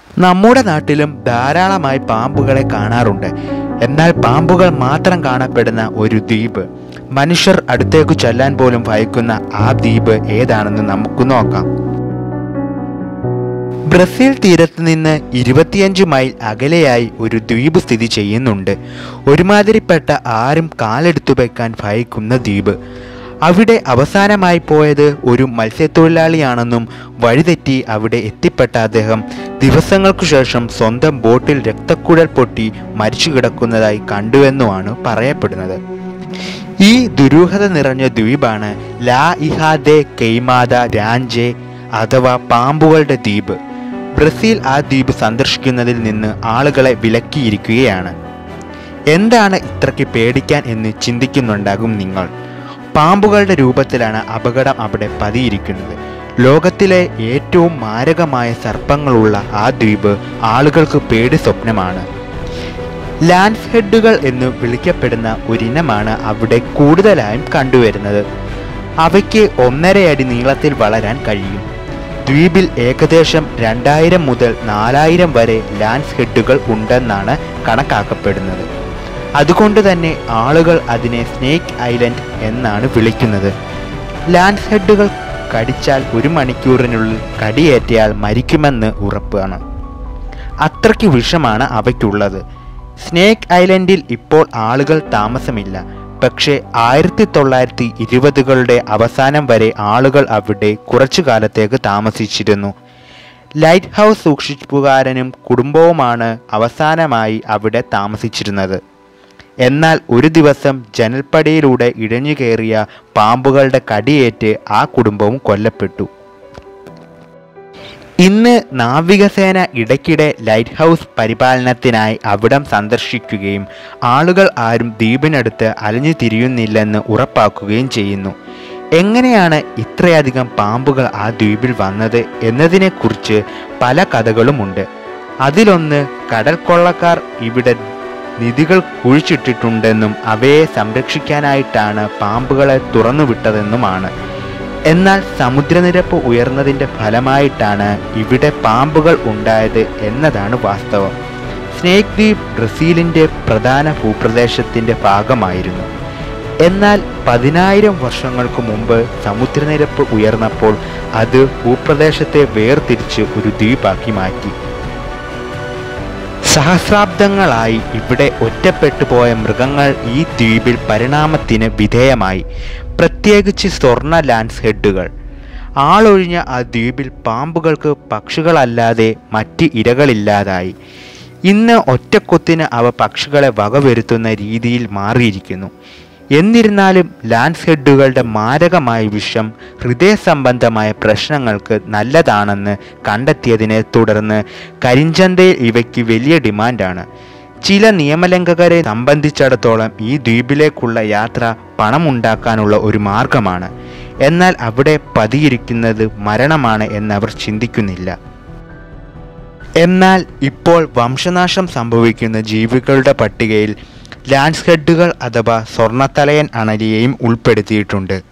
നമ്മുടെ നാട്ടിലും ധാരാളമായി പാമ്പുകളെ കാണാറുണ്ട് എന്നാൽ പാമ്പുകൾ മാത്രം കാണപ്പെടുന്ന ഒരു ദ്വീപ് മനുഷ്യർ അടുത്തേക്ക് ചെല്ലാൻ പോലും ഭയക്കുന്ന ആ ദ്വീപ് ഏതാണെന്ന് നമുക്ക് നോക്കാം ബ്രസീൽ തീരത്ത് നിന്ന് ഇരുപത്തിയഞ്ച് മൈൽ അകലെയായി ഒരു ദ്വീപ് സ്ഥിതി ചെയ്യുന്നുണ്ട് ഒരുമാതിരിപ്പെട്ട ആരും കാലെടുത്തു വയ്ക്കാൻ ഭയക്കുന്ന ദ്വീപ് അവിടെ അവസാനമായി പോയത് ഒരു മത്സ്യത്തൊഴിലാളിയാണെന്നും വഴിതെറ്റി അവിടെ എത്തിപ്പെട്ട അദ്ദേഹം ദിവസങ്ങൾക്കു ശേഷം സ്വന്തം ബോട്ടിൽ രക്തക്കുഴൽ പൊട്ടി മരിച്ചു കിടക്കുന്നതായി കണ്ടുവെന്നുമാണ് പറയപ്പെടുന്നത് ഈ ദുരൂഹത നിറഞ്ഞ ദ്വീപാണ് ലാ ഇഹാദെ കെയ്മാദ രാഞ്ചെ അഥവാ പാമ്പുകളുടെ ദ്വീപ് ബ്രസീൽ ആ ദ്വീപ് സന്ദർശിക്കുന്നതിൽ നിന്ന് ആളുകളെ വിലക്കിയിരിക്കുകയാണ് എന്താണ് ഇത്രയ്ക്ക് പേടിക്കാൻ എന്ന് ചിന്തിക്കുന്നുണ്ടാകും നിങ്ങൾ പാമ്പുകളുടെ രൂപത്തിലാണ് അപകടം അവിടെ പതിയിരിക്കുന്നത് ലോകത്തിലെ ഏറ്റവും മാരകമായ സർപ്പങ്ങളുള്ള ആ ദ്വീപ് ആളുകൾക്ക് പേടി സ്വപ്നമാണ് ലാൻഡ് ഹെഡുകൾ എന്ന് വിളിക്കപ്പെടുന്ന ഒരിനമാണ് അവിടെ കൂടുതലായും കണ്ടുവരുന്നത് അവയ്ക്ക് ഒന്നരയടി നീളത്തിൽ വളരാൻ കഴിയും ദ്വീപിൽ ഏകദേശം രണ്ടായിരം മുതൽ നാലായിരം വരെ ലാൻഡ് ഹെഡുകൾ ഉണ്ടെന്നാണ് കണക്കാക്കപ്പെടുന്നത് അതുകൊണ്ട് തന്നെ ആളുകൾ അതിനെ സ്നേക്ക് ഐലൻഡ് എന്നാണ് വിളിക്കുന്നത് ലാൻഡ് ഹെഡുകൾ കടിച്ചാൽ ഒരു മണിക്കൂറിനുള്ളിൽ കടിയേറ്റയാൽ മരിക്കുമെന്ന് ഉറപ്പാണ് അത്രയ്ക്ക് വിഷമാണ് അവയ്ക്കുള്ളത് സ്നേക്ക് ഐലൻഡിൽ ഇപ്പോൾ ആളുകൾ താമസമില്ല പക്ഷേ ആയിരത്തി തൊള്ളായിരത്തി ഇരുപതുകളുടെ അവസാനം വരെ ആളുകൾ അവിടെ കുറച്ചു കാലത്തേക്ക് താമസിച്ചിരുന്നു ലൈറ്റ് ഹൗസ് സൂക്ഷിപ്പുകാരനും കുടുംബവുമാണ് അവസാനമായി അവിടെ താമസിച്ചിരുന്നത് എന്നാൽ ഒരു ദിവസം ജനൽപ്പടിയിലൂടെ ഇഴഞ്ഞു കയറിയ പാമ്പുകളുടെ കടിയേറ്റ് ആ കുടുംബവും കൊല്ലപ്പെട്ടു ഇന്ന് നാവികസേന ഇടയ്ക്കിടെ ലൈറ്റ് ഹൗസ് പരിപാലനത്തിനായി അവിടം സന്ദർശിക്കുകയും ആളുകൾ ആരും ദ്വീപിനടുത്ത് അലഞ്ഞു തിരിയുന്നില്ലെന്ന് ഉറപ്പാക്കുകയും ചെയ്യുന്നു എങ്ങനെയാണ് ഇത്രയധികം പാമ്പുകൾ ആ ദ്വീപിൽ വന്നത് എന്നതിനെക്കുറിച്ച് പല കഥകളുമുണ്ട് അതിലൊന്ന് കടൽ കൊള്ളക്കാർ ഇവിടെ നിധികൾ കുഴിച്ചിട്ടിട്ടുണ്ടെന്നും അവയെ സംരക്ഷിക്കാനായിട്ടാണ് പാമ്പുകളെ തുറന്നുവിട്ടതെന്നുമാണ് എന്നാൽ സമുദ്രനിരപ്പ് ഉയർന്നതിൻ്റെ ഫലമായിട്ടാണ് ഇവിടെ പാമ്പുകൾ ഉണ്ടായത് എന്നതാണ് വാസ്തവം സ്നേക് ദ്വീപ് ബ്രസീലിൻ്റെ പ്രധാന ഭൂപ്രദേശത്തിൻ്റെ ഭാഗമായിരുന്നു എന്നാൽ പതിനായിരം വർഷങ്ങൾക്ക് മുമ്പ് സമുദ്രനിരപ്പ് ഉയർന്നപ്പോൾ അത് ഭൂപ്രദേശത്തെ വേർതിരിച്ച് ഒരു ദ്വീപാക്കി മാറ്റി സഹസ്രാബ്ദങ്ങളായി ഇവിടെ ഒറ്റപ്പെട്ടു പോയ മൃഗങ്ങൾ ഈ ദ്വീപിൽ പരിണാമത്തിന് വിധേയമായി പ്രത്യേകിച്ച് സ്വർണ്ണ ലാൻസ് ഹെഡുകൾ ആളൊഴിഞ്ഞ ആ ദ്വീപിൽ പാമ്പുകൾക്ക് പക്ഷികളല്ലാതെ മറ്റ് ഇരകളില്ലാതായി ഇന്ന് ഒറ്റക്കൊത്തിന് അവ പക്ഷികളെ വകവരുത്തുന്ന രീതിയിൽ മാറിയിരിക്കുന്നു എന്നിരുന്നാലും ലാൻസ് ഹെഡുകളുടെ മാരകമായ വിഷം ഹൃദയ സംബന്ധമായ പ്രശ്നങ്ങൾക്ക് നല്ലതാണെന്ന് കണ്ടെത്തിയതിനെ തുടർന്ന് കരിഞ്ചന്തയിൽ ഇവയ്ക്ക് വലിയ ഡിമാൻഡാണ് ചില നിയമലംഘകരെ സംബന്ധിച്ചിടത്തോളം ഈ ദ്വീപിലേക്കുള്ള യാത്ര പണമുണ്ടാക്കാനുള്ള ഒരു മാർഗമാണ് എന്നാൽ അവിടെ പതിയിരിക്കുന്നത് മരണമാണ് എന്നവർ ചിന്തിക്കുന്നില്ല എന്നാൽ ഇപ്പോൾ വംശനാശം സംഭവിക്കുന്ന ജീവികളുടെ പട്ടികയിൽ ലാൻഡ്സ്ഹെഡുകൾ അഥവാ സ്വർണ്ണത്തലയൻ അണലിയെയും ഉൾപ്പെടുത്തിയിട്ടുണ്ട്